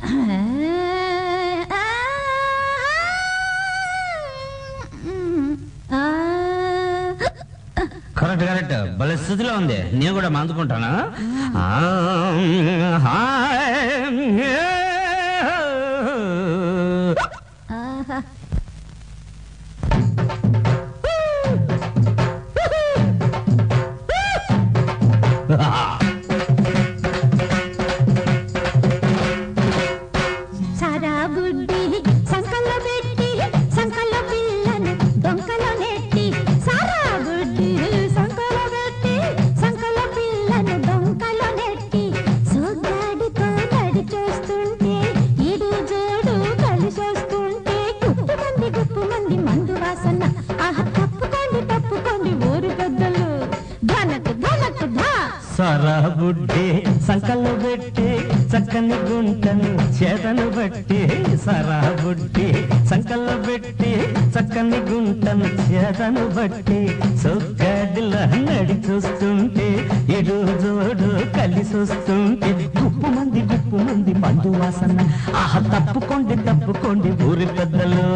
Correct correct భలే స్థితిలో ఉంది నేను కూడా మందుకుంటాను ఆ, హాయ్. సారా బుడ్డి సంకల్లో పెట్టి సంకల్లో పిల్లను దొంకలో నెట్టి సారా బుడ్డి సంకల్లో పెట్టి సంకల్లో పిల్లను దొంకలో నెట్టి సోగ్గాడితో నడి చూస్తుంటే ఇడు జోడు కలిసొస్తుంటే గుప్పు మంది గుప్పు మంది మందు వాసన ఆహా తప్పుకోండి తప్పుకోండి ఊరు పెద్దలు ధనకు ధనకు ధా సరా బుడ్డి సంకల్లో పెట్టి చక్కని గుంటను చేతను బట్టి సరా బుడ్డి సంకల్లో పెట్టి చక్కని గుంటను చేతను బట్టి సొక్కడిలా నడి చూస్తుంటే ఇడు జోడు కలిసి వస్తుంటే గుప్పు మంది గుప్పు మంది మందు వాసన ఆహా తప్పుకోండి తప్పుకోండి ఊరి పెద్దలు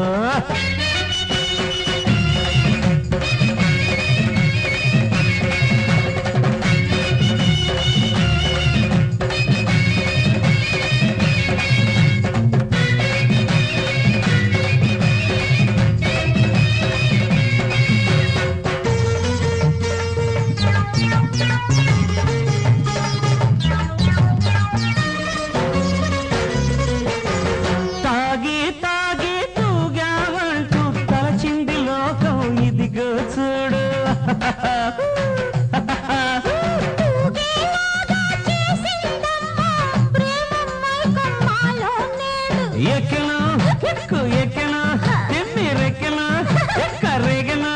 తాగి తాగి తూగామంటూ తలచింది లోకం ఇదిగో చూడు ఎక్కను ఎక్కు ఎక్కను తిమ్మిరెక్కను ఎక్కరెగను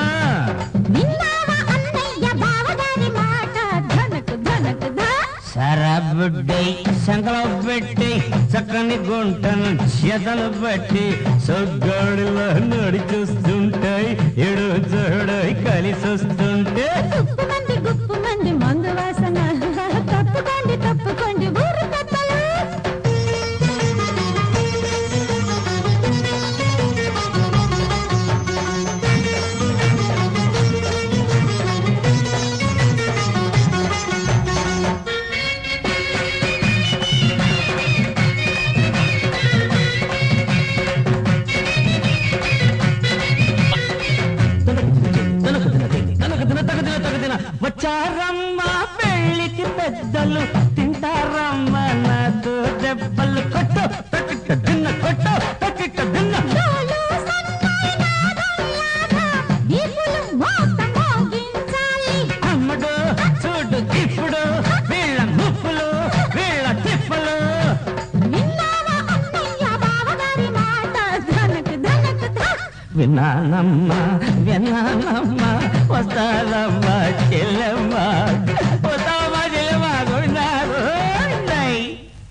సరబుడ్డై సంకలో పెట్టి చక్కని గుంటను చేతలు పెట్టి సొగ్గడిలో నడి చూస్తుంటాయి ఎడు జోడై కలిసి వస్తుంటే మందు వాసన తప్పుకోండి తప్పుకోండి ఊరు పెద్దలు వచ్చారమ్మ పెళ్ళికి పెద్దలు తింటారమ్మ నాతో దెబ్బలు కొట్టు తక్కిట దిన్న కొట్టు తక్కిట దిన్న డోలు సన్నాయి నాదం లాగా దీపులు మోత మోగించాలి అమ్మడు చూడు ఇప్పుడు వీళ్ళ ముప్పులు వీళ్ళ తిప్పులు విన్నావా అన్నయ్య బావగారి మాట ధనకు ధనకు ధ విన్నానమ్మా విన్నాను